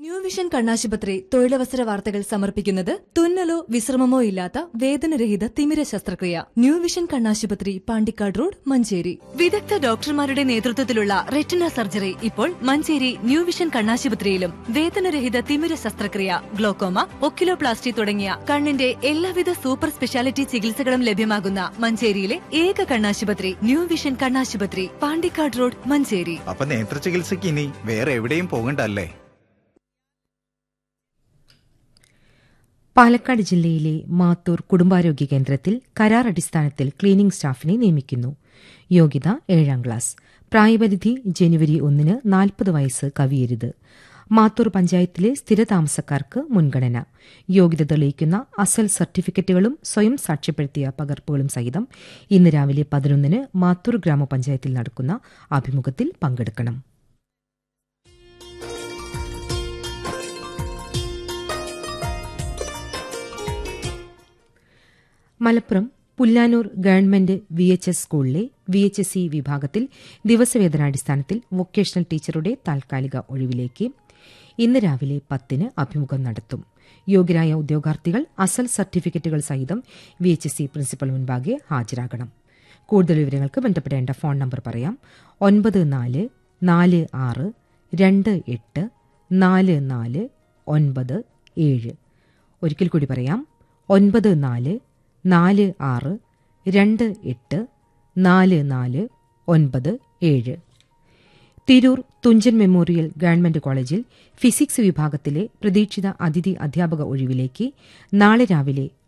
new vision കണ്ണാശുപത്രി തൊഴിലവസര വാർത്തകൾ സമർപ്പിക്കുന്നത് തുന്നലോ വിശ്രമമോ ഇല്ലാത്ത വേദനരഹിത തിമിര ശസ്ത്രക്രിയ ന്യൂ വിഷൻ കണ്ണാശുപത്രി പാണ്ടിക്കാട് റോഡ് മഞ്ചേരി വിദഗ്ധ ഡോക്ടർമാരുടെ നേതൃത്വത്തിലുള്ള റെറ്റിന സർജറി ഇപ്പോൾ മഞ്ചേരി ന്യൂ വിഷൻ കണ്ണാശുപത്രിയിലും വേദനരഹിത തിമിര ശസ്ത്രക്രിയ ഗ്ലോക്കോമ ഒക്കിലോപ്ലാസ്റ്റി തുടങ്ങിയ കണ്ണിന്റെ എല്ലാവിധ സൂപ്പർ സ്പെഷ്യാലിറ്റി ചികിത്സകളും ലഭ്യമാകുന്ന മഞ്ചേരിയിലെ ഏക കണ്ണാശുപത്രി ന്യൂ വിഷൻ കണ്ണാശുപത്രി പാണ്ടിക്കാട് റോഡ് മഞ്ചേരി അപ്പൊ നേത്ര ചികിത്സയ്ക്ക് ഇനി വേറെ എവിടെയും പോകണ്ടല്ലേ പാലക്കാട് ജില്ലയിലെ മാത്തൂർ കുടുംബാരോഗ്യ കേന്ദ്രത്തിൽ കരാർ അടിസ്ഥാനത്തിൽ ക്ലീനിംഗ് സ്റ്റാഫിനെ നിയമിക്കുന്നു യോഗ്യത ഏഴാം ക്ലാസ് പ്രായപരിധി ജനുവരി ഒന്നിന് നാൽപ്പത് വയസ്സ് കവിയരുത് മാത്തൂർ പഞ്ചായത്തിലെ സ്ഥിരതാമസക്കാർക്ക് മുൻഗണന യോഗ്യത തെളിയിക്കുന്ന അസൽ സർട്ടിഫിക്കറ്റുകളും സ്വയം സാക്ഷ്യപ്പെടുത്തിയ പകർപ്പുകളും സഹിതം ഇന്ന് രാവിലെ പതിനൊന്നിന് മാത്തൂർ ഗ്രാമപഞ്ചായത്തിൽ നടക്കുന്ന അഭിമുഖത്തിൽ പങ്കെടുക്കണം Malappuram Pullanur government V H S സ്കൂളിലെ വി എച്ച് എസ് സി വിഭാഗത്തിൽ ദിവസവേതനാടിസ്ഥാനത്തിൽ വൊക്കേഷണൽ ടീച്ചറുടെ താൽക്കാലിക ഒഴിവിലേക്ക് ഇന്ന് രാവിലെ പത്തിന് അഭിമുഖം നടത്തും യോഗ്യരായ ഉദ്യോഗാർത്ഥികൾ അസൽ സർട്ടിഫിക്കറ്റുകൾ സഹിതം V H S C principal മുൻപാകെ ഹാജരാകണം കൂടുതൽ വിവരങ്ങൾക്ക് ബന്ധപ്പെടേണ്ട ഫോൺ നമ്പർ പറയാം ഒൻപത് നാല് നാല് ആറ് രണ്ട് എട്ട് നാല് നാല് ഒൻപത് ഏഴ് ഒരിക്കൽ കൂടി പറയാം ഒൻപത് നാല് നാല് ആറ് രണ്ട് എട്ട് നാല് നാല് ഒൻപത് ഏഴ് തിരൂർ തുഞ്ചൻ മെമ്മോറിയൽ ഗവൺമെന്റ് കോളേജിൽ ഫിസിക്സ് വിഭാഗത്തിലെ പ്രതീക്ഷിത അതിഥി അധ്യാപക ഒഴിവിലേക്ക് നാളെ രാവിലെ